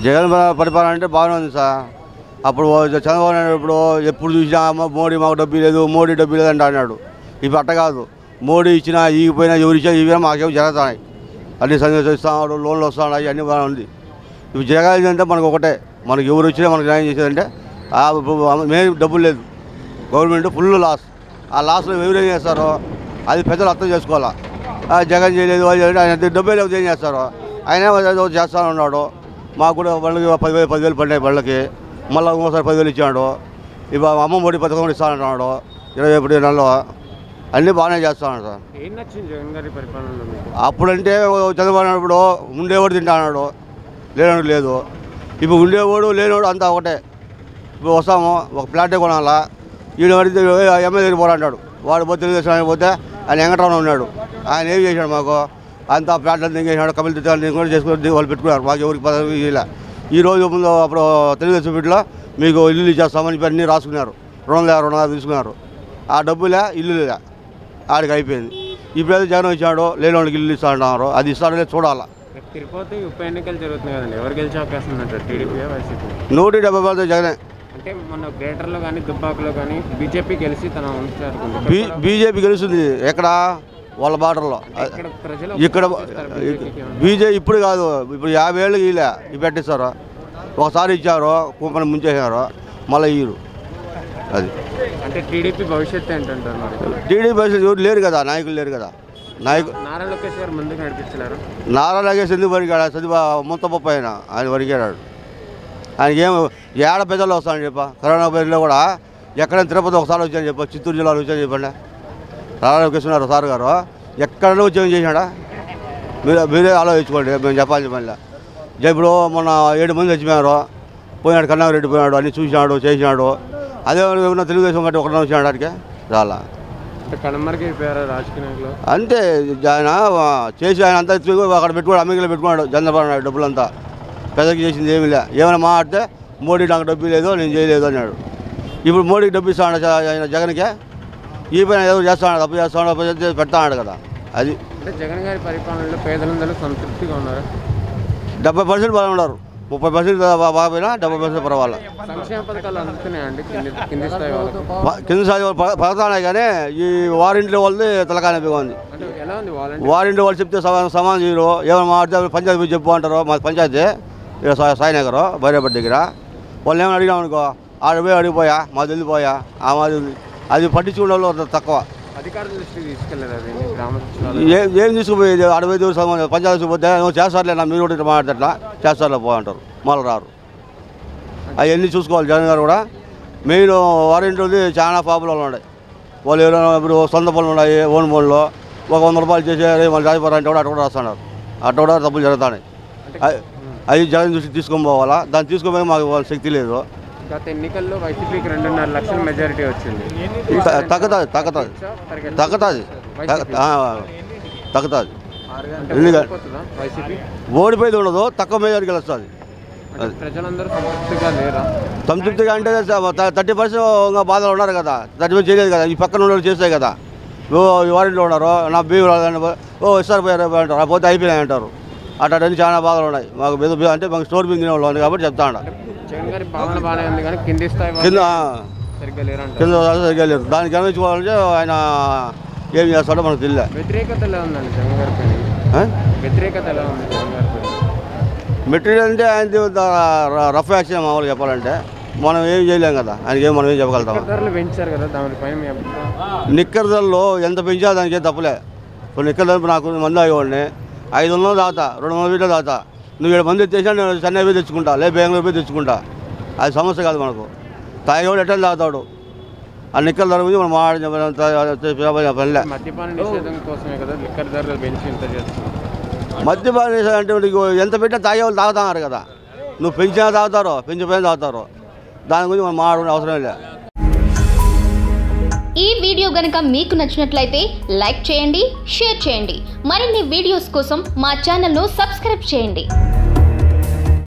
జగన్ ప- పరిపాలన అంటే బాగానే ఉంది సార్ అప్పుడు చంద్రబాబు నాయుడు ఇప్పుడు ఎప్పుడు చూసినా అమ్మ మోడీ మాకు డబ్బు లేదు మోడీ డబ్బు లేదు అంటే అన్నాడు ఇప్పుడు అట్ట కాదు మోడీ ఇచ్చినా ఈగిపోయినా ఎవరు ఇచ్చినా ఇవి మాకేమో జరుగుతున్నాయి అన్ని సందేశాలు ఇస్తాడు లోన్లు వస్తున్నాయి అన్నీ బాగా ఉంది ఇప్పుడు జరగాలి అంటే మనకు ఒకటే మనకి ఎవరు వచ్చినా మనకు న్యాయం చేసేదంటే ఆ మేము డబ్బులు లేదు గవర్నమెంట్ ఫుల్ లాస్ ఆ లాస్లో ఎవరేం చేస్తారో అది పెద్దలు అర్థం చేసుకోవాలా ఆ జగన్ చేయలేదు వాళ్ళు చేయలేదు, ఆయన డబ్బే లేదు ఏం చేస్తారో ఆయన ఏదో చేస్తా ఉన్నాడు మాకు కూడా వాళ్ళకి పదివేలు పదివేలు పడినాయి వాళ్ళకి మళ్ళీ ఇంకోసారి పదివేలు ఇచ్చాడు ఇప్పుడు అమ్మ ఒడి పథకం కూడా ఇస్తానంటున్నాడు ఇరవై ఒకటి నెలలో అన్నీ బాగానే చేస్తున్నాడు సార్ ఏం నచ్చింది జగన్ గారి పరిపాలనలో మీకు అప్పుడంటే చంద్రబాబు నాయుడు ఇప్పుడు ఉండేవాడు తింటా అన్నాడు లేనివాడు లేదు ఇప్పుడు ఉండేవాడు లేనివాడు అంతా ఒకటే ఇప్పుడు వస్తాము ఒక ప్లాటే కొనాలా ఈయన పడితే ఎమ్మెల్యే పోరా అంటాడు వాడు పోతే తెలుగుదేశం ఆయన పోతే ఆయన వెంకటరావు ఉన్నాడు ఆయన ఏం చేశాడు మాకు అంతా ప్లాట్లు దింగేసాడు కమిటీ తిట్టాలు కూడా చేసుకుని వాళ్ళు పెట్టుకున్నారు మాకు ఎవరికి పదవి ఇలా ఈ రోజు ముందు అప్పుడు తెలుగుదేశం వీటిలో మీకు ఇల్లు ఇచ్చేస్తామని చెప్పి అన్నీ రాసుకున్నారు రెండు వందల రెండు వందలు తీసుకున్నారు ఆ డబ్బులే ఇల్లులే ఆడికి అయిపోయింది ఇప్పుడైతే జగన్ వచ్చాడు లేని వాళ్ళకి ఇల్లు ఇస్తా అంటున్నారు అది ఇస్తాడో లేదో చూడాలా రేపు తిరుపతి ఉప ఎన్నికలు జరుగుతున్నాయి కదండి ఎవరు గెలిచే అవకాశం ఉందంటారు టీడీపీ వైసీపీ నూట డెబ్బై పడితే జగనే అంటే మన గ్రేటర్లో కానీ దుబ్బాకలో కానీ బీజేపీ గెలిచి తన వంశారు బీ బీజేపీ గెలుస్తుంది ఎక్కడ వాళ్ళ బార్డర్లో ఇక్కడ ప్రజలు ఇక్కడ బీజే ఇప్పుడు కాదు ఇప్పుడు యాభై ఏళ్ళకి ఇలా ఇవి పెట్టిస్తారు ఒకసారి ఇచ్చారు కుంపని ముంచేసారు మళ్ళీ ఇయ్యరు అది అంటే టీడీపీ భవిష్యత్తు ఏంటంటారు మరి టీడీపీ పరిస్థితి ఎవరు లేరు కదా నాయకులు లేరు కదా నాయకు నారా లోకేష్ గారు ముందుకు నడిపించలేరు నారా నాగేష్ ఎందుకు వరికాడు చదివా మొత్తం పప్పు ఆయన ఆయన వరికాడు ఆయనకి ఏం ఏడ పెద్దలు వస్తానని చెప్ప కరోనా పేరులో కూడా ఎక్కడైనా తిరుపతి ఒకసారి వచ్చాను చెప్ప చిత్తూరు జిల్లాలో వచ్చాను చెప్పండి నారా లోకేష్ ఉన్నారు సార్ గారు ఎక్కడైనా వచ్చి ఏం చేసినాడా మీరే మీరే ఆలోచించుకోండి మేము చెప్పాలి మళ్ళీ ఇప్పుడు మొన్న ఏడు మంది చచ్చిపోయారు పోయినాడు కన్నారెడ్డి పోయినాడు అన్ని చూసినాడు చేసినాడు అదే ఏమన్నా తెలుగుదేశం కట్టి ఒకటే వచ్చినాడు అడిగే చాలా అంటే కనుమరుగైపోయారు రాజకీయ నాయకులు అంతే ఆయన ఆ, చేసి ఆయన అంతా ఎత్తుకు అక్కడ పెట్టుకోడు అమెరికాలో పెట్టుకున్నాడు చంద్రబాబు నాయుడు డబ్బులంతా పెద్దకి చేసింది ఏమీ లే ఏమైనా మాట్లాడితే మోడీ నాకు డబ్బు లేదు నేను చేయలేదు అన్నాడు ఇప్పుడు మోడీకి డబ్బు ఇస్తాడు ఆయన జగన్కే ఈ పైన ఏదో చేస్తాడు తప్పు చేస్తాడు తప్పు చేస్తే పెడతాడు కదా అది అంటే జగన్ గారి పరిపాలనలో పేదలందరూ సంతృప్తిగా ఉన్నారు డెబ్బై పర్సెంట్ బాగా ఉన్నారు ముప్పై పర్సెంట్ బాగా డెబ్బై పర్సెంట్ పర్వాలా సంక్షేమ పథకాలు అందుతున్నాయండి కింది కింది స్థాయి వాళ్ళకి ప- కింద స్థాయి వాళ్ళు ప- పడతానే కానీ ఈ వారింటి వాళ్ళది తలకాయ నొప్పిగా ఉంది అంటే ఎలా ఉంది వాలంటీర్ వారింటి వాళ్ళు చెప్తే సమాధానం సమాధానం చేయరు ఏమైనా మాట్లాడితే పంచాయతీ పోయి చెప్పు అంటారు మా పంచాయతీ ఇక్కడ సా- సాయినగర్ బైరేపట్టి దగ్గర వాళ్ళు ఏమైనా అడిగినాం అనుకో ఆడ పోయి అడిగిపోయా మాది వెళ్ళిపోయా ఆ మాది ఉంది. అది పట్టించుకునే వాళ్ళు తక్కువ అధికారుల దృష్టికి తీసుకెళ్లారు అది గ్రామ సచివాలయం ఏం ఏం తీసుకుపోయేది ఆడపోయి దేవుడు సమాధానం పంచాయతీ పోతే "నువ్వు చేస్తారులే నా మీరు కూడా మాట్లాడట్లా చేస్తారులే పో అంటారు మళ్ళీ రారు అవన్నీ చూసుకోవాలి జగన్ గారు కూడా మెయిన్ వారింటి చాలా పాపులలో ఉన్నాయి వాళ్ళు ఎవరైనా ఇప్పుడు సొంత పనులు ఉన్నాయి ఓన్ పనులు ఒక వంద రూపాయలు చేసి "అరే, మళ్ళీ రాజపడాలి అంటే కూడా అట్ట కూడా రాస్తున్నారు అట్ట కూడా తప్పులు జరుగుతున్నాయి అవి- అవి జగన్ చూసి తీసుకొని పోవాలా దాన్ని తీసుకొని మాకు వాళ్ళ శక్తి లేదు గత ఎన్నికల్లో వైసీపీకి రెండున్నర లక్షల మెజారిటీ వచ్చింది త- తగ్గుతుంది తగ్గుతుంది తరగతి- తగ్గుతుంది వైసీపీ. తగ్గుతుంది అంటే ఎందుకంటే- ఓడిపోతుందా వైసీపీ ఓడిపోయేది ఉండదు తక్కువ మేజర్ గెలుస్తుంది అంటే ప్రజలందరూ సంతృప్తిగా లేరా సంతృప్తిగా అంటే థర్టీ పర్సెంట్ ఇంకా బాధలు ఉన్నారు కదా థర్టీ పర్సెంట్ చేయలేదు కదా ఈ పక్కన ఉన్న చేస్తాయి కదా ఓ ఈ వారింట్లో ఉన్నారు నా బీవీ రాదని పో- ఓ ఇస్తారు పోయారు అంటారు పోతే అయిపోయినాయి అంటారు అట్లాంటి చాలా బాధలు ఉన్నాయి మాకు మీద మీద- అంటే మాకు స్టోర్ మీద తినేవాళ్ళు ఉంది కాబట్టి చెప్తా ఉండ జగన్ గారి పాలన బాగానే ఉంది కానీ కింది స్థాయి వాళ్ళు కింద సరిగ్గా లేరంట కింద సరిగ్గా లేరు దాన్ని గమనించుకోవాలంటే ఆయన ఏం చేస్తాడో మనకు తెలియదు వ్యతిరేకత ఎలా ఉందండి జగన్ గారి పైన వ్యతిరేకత ఎలా ఉంది జగన్ గారి పైన మెటీరియల్ అంటే ఆయన రఫ్ యాక్షన్ మామూలుగా చెప్పాలంటే మనం ఏం చేయలేం కదా ఆయనకి ఏం మనం ఏం చెప్పగలుగుతాం ధరలు పెంచారు కదా దానిపైన మీ అభిప్రాయం నిక్కర్ ధరలు ఎంత పెంచా దానికి ఏం తప్పలే ఇప్పుడు నిక్కర్ ధర నాకు మంది అయ్యేవాడిని ఐదు వందలు దాతా రెండు వందల వీటిలో దాతా నువ్వు ఏడు మంది తెచ్చినా నేను చెన్నై పోయి తెచ్చుకుంటా లే బెంగళూరు పోయి తెచ్చుకుంటా అది సమస్య కాదు మనకు తాగేవాడు ఎట్లా తాగుతాడు ఆ నిక్కర్ ధర గురించి మనం మాట్లాడే పనిలే మద్యపాన నిషేధం కోసమే కదా లిక్కర్ ధరలు పెంచి ఇంత చేస్తున్నారు మద్యపాన అంటే నీకు ఎంత పెట్టినా తాగేవాళ్ళు తాగుతున్నారు కదా నువ్వు పెంచినా తాగుతారు పెంచిపోయినా తాగుతారు దాని గురించి మనం మాట్లాడే అవసరం లేదు ఈ వీడియో గనుక మీకు నచ్చినట్లయితే లైక్ చేయండి షేర్ చేయండి మరిన్ని వీడియోస్ కోసం మా ఛానల్ను సబ్స్క్రైబ్ చేయండి